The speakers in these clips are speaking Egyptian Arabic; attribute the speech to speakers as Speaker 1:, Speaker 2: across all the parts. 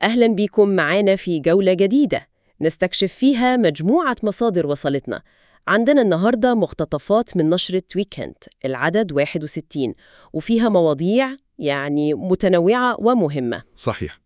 Speaker 1: أهلا بيكم معانا في جولة جديدة نستكشف فيها مجموعة مصادر وصلتنا عندنا النهاردة مقتطفات من نشرة ويكند العدد 61 وفيها مواضيع يعني متنوعة ومهمة
Speaker 2: صحيح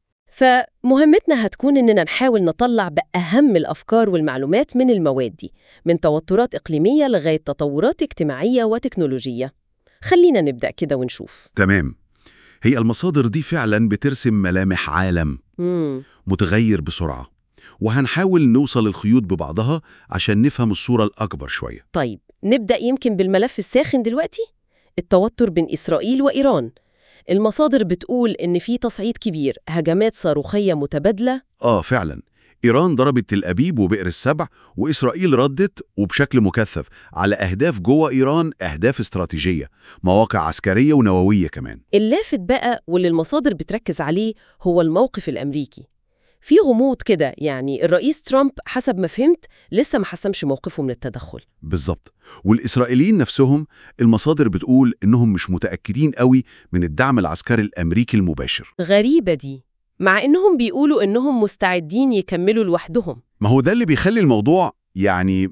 Speaker 1: فمهمتنا هتكون إننا نحاول نطلع بأهم الأفكار والمعلومات من المواد دي من توترات إقليمية لغاية تطورات اجتماعية وتكنولوجية خلينا نبدأ كده ونشوف
Speaker 2: تمام هي المصادر دي فعلا بترسم ملامح عالم
Speaker 1: مم.
Speaker 2: متغير بسرعة وهنحاول نوصل الخيوط ببعضها عشان نفهم الصورة الأكبر شوية
Speaker 1: طيب نبدأ يمكن بالملف الساخن دلوقتي التوتر بين إسرائيل وإيران المصادر بتقول إن في تصعيد كبير هجمات صاروخية متبادلة
Speaker 2: آه فعلا إيران ضربت تل أبيب وبئر السبع وإسرائيل ردت وبشكل مكثف على أهداف جوه إيران أهداف استراتيجية مواقع عسكرية ونووية كمان
Speaker 1: اللافت بقى واللي المصادر بتركز عليه هو الموقف الأمريكي في غموض كده يعني الرئيس ترامب حسب ما فهمت لسه ما حسمش موقفه من التدخل
Speaker 2: بالظبط والإسرائيليين نفسهم المصادر بتقول إنهم مش متأكدين قوي من الدعم العسكري الأمريكي المباشر
Speaker 1: غريبة دي مع إنهم بيقولوا إنهم مستعدين يكملوا لوحدهم
Speaker 2: ما هو ده اللي بيخلي الموضوع يعني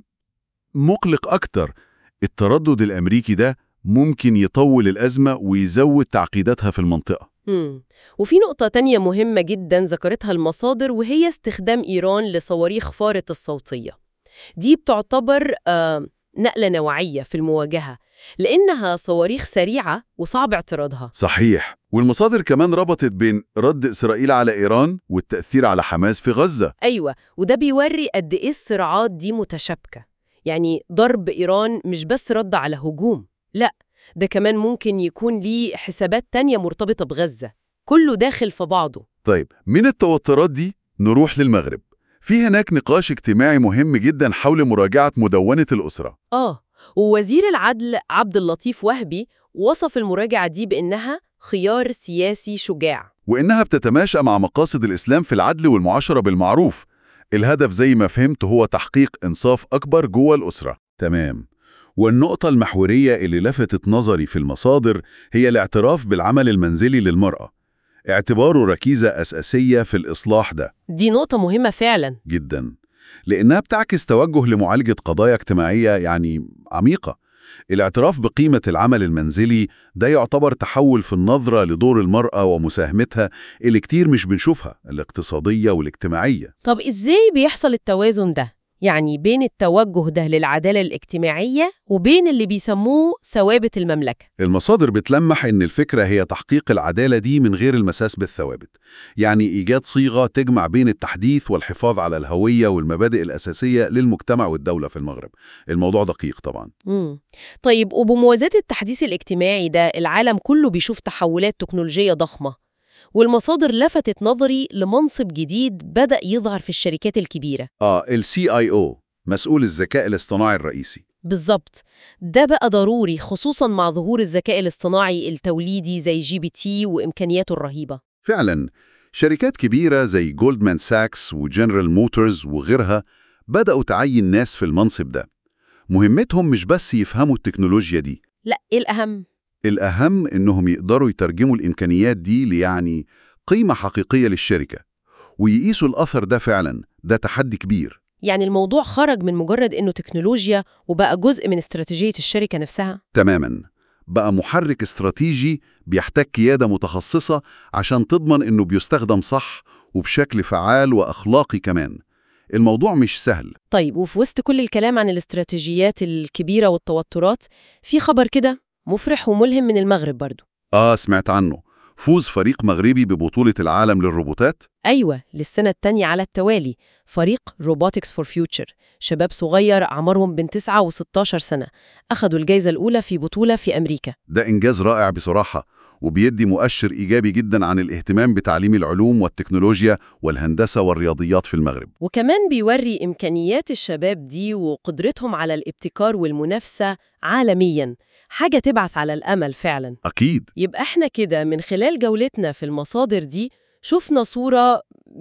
Speaker 2: مقلق أكتر التردد الأمريكي ده ممكن يطول الأزمة ويزود تعقيداتها في المنطقة
Speaker 1: مم. وفي نقطة تانية مهمة جدا ذكرتها المصادر وهي استخدام إيران لصواريخ فارة الصوتية دي بتعتبر آه نقلة نوعية في المواجهة لأنها صواريخ سريعة وصعب اعتراضها
Speaker 2: صحيح والمصادر كمان ربطت بين رد إسرائيل على إيران والتأثير على حماس في غزة
Speaker 1: أيوة وده بيوري قد إيه الصراعات دي متشابكة يعني ضرب إيران مش بس رد على هجوم لا ده كمان ممكن يكون ليه حسابات تانية مرتبطة بغزة كله داخل في بعضه
Speaker 2: طيب من التوترات دي نروح للمغرب في هناك نقاش اجتماعي مهم جدا حول مراجعة مدونة الأسرة
Speaker 1: آه ووزير العدل عبد اللطيف وهبي وصف المراجعة دي بإنها خيار سياسي شجاع
Speaker 2: وإنها بتتماشى مع مقاصد الإسلام في العدل والمعاشرة بالمعروف الهدف زي ما فهمت هو تحقيق إنصاف أكبر جوه الأسرة تمام والنقطة المحورية اللي لفتت نظري في المصادر هي الاعتراف بالعمل المنزلي للمرأة اعتباره ركيزة أساسية في الإصلاح ده
Speaker 1: دي نقطة مهمة فعلا
Speaker 2: جدا لأنها بتعكس توجه لمعالجة قضايا اجتماعية يعني عميقة الاعتراف بقيمة العمل المنزلي ده يعتبر تحول في النظرة لدور المرأة ومساهمتها اللي كتير مش بنشوفها الاقتصادية والاجتماعية
Speaker 1: طب إزاي بيحصل التوازن ده؟ يعني بين التوجه ده للعدالة الاجتماعية وبين اللي بيسموه ثوابت المملكة
Speaker 2: المصادر بتلمح إن الفكرة هي تحقيق العدالة دي من غير المساس بالثوابت يعني إيجاد صيغة تجمع بين التحديث والحفاظ على الهوية والمبادئ الأساسية للمجتمع والدولة في المغرب الموضوع دقيق طبعا
Speaker 1: مم. طيب وبموازاة التحديث الاجتماعي ده العالم كله بيشوف تحولات تكنولوجية ضخمة والمصادر لفتت نظري لمنصب جديد بدأ يظهر في الشركات الكبيرة
Speaker 2: آه ال CIO مسؤول الذكاء الاصطناعي الرئيسي
Speaker 1: بالظبط ده بقى ضروري خصوصا مع ظهور الذكاء الاصطناعي التوليدي زي جي بي تي وإمكانياته الرهيبة
Speaker 2: فعلا شركات كبيرة زي جولدمان ساكس وجنرال موتورز وغيرها بدأوا تعين ناس في المنصب ده مهمتهم مش بس يفهموا التكنولوجيا دي
Speaker 1: لا إيه الأهم؟
Speaker 2: الأهم إنهم يقدروا يترجموا الإمكانيات دي ليعني قيمة حقيقية للشركة ويقيسوا الأثر ده فعلا ده تحدي كبير
Speaker 1: يعني الموضوع خرج من مجرد إنه تكنولوجيا وبقى جزء من استراتيجية الشركة نفسها
Speaker 2: تماما بقى محرك استراتيجي بيحتاج قيادة متخصصة عشان تضمن إنه بيستخدم صح وبشكل فعال وأخلاقي كمان الموضوع مش سهل
Speaker 1: طيب وفي وسط كل الكلام عن الاستراتيجيات الكبيرة والتوترات في خبر كده مفرح وملهم من المغرب برضو
Speaker 2: آه سمعت عنه فوز فريق مغربي ببطولة العالم للروبوتات
Speaker 1: أيوة للسنة التانية على التوالي فريق روبوتكس فور فيوتشر شباب صغير أعمارهم بين 9 و16 سنة أخدوا الجائزة الأولى في بطولة في أمريكا
Speaker 2: ده إنجاز رائع بصراحة وبيدي مؤشر إيجابي جدا عن الاهتمام بتعليم العلوم والتكنولوجيا والهندسة والرياضيات في المغرب
Speaker 1: وكمان بيوري إمكانيات الشباب دي وقدرتهم على الابتكار والمنافسة عالمياً حاجة تبعث على الأمل فعلاً
Speaker 2: أكيد
Speaker 1: يبقى احنا كده من خلال جولتنا في المصادر دي شفنا صورة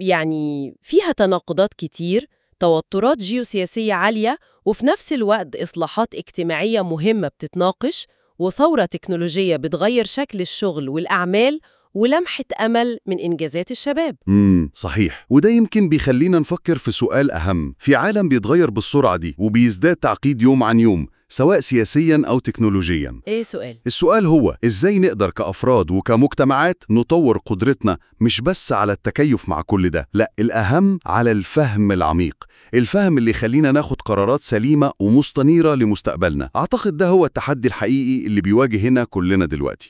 Speaker 1: يعني فيها تناقضات كتير توترات جيوسياسية عالية وفي نفس الوقت إصلاحات اجتماعية مهمة بتتناقش وثورة تكنولوجية بتغير شكل الشغل والأعمال ولمحة أمل من إنجازات الشباب
Speaker 3: امم صحيح وده يمكن بيخلينا نفكر في سؤال أهم في عالم بيتغير بالسرعة دي وبيزداد تعقيد يوم عن يوم سواء سياسيا أو تكنولوجيا
Speaker 1: إيه سؤال؟
Speaker 3: السؤال هو إزاي نقدر كأفراد وكمجتمعات نطور قدرتنا مش بس على التكيف مع كل ده لا الأهم على الفهم العميق الفهم اللي يخلينا ناخد قرارات سليمة ومستنيرة لمستقبلنا أعتقد ده هو التحدي الحقيقي اللي بيواجهنا كلنا دلوقتي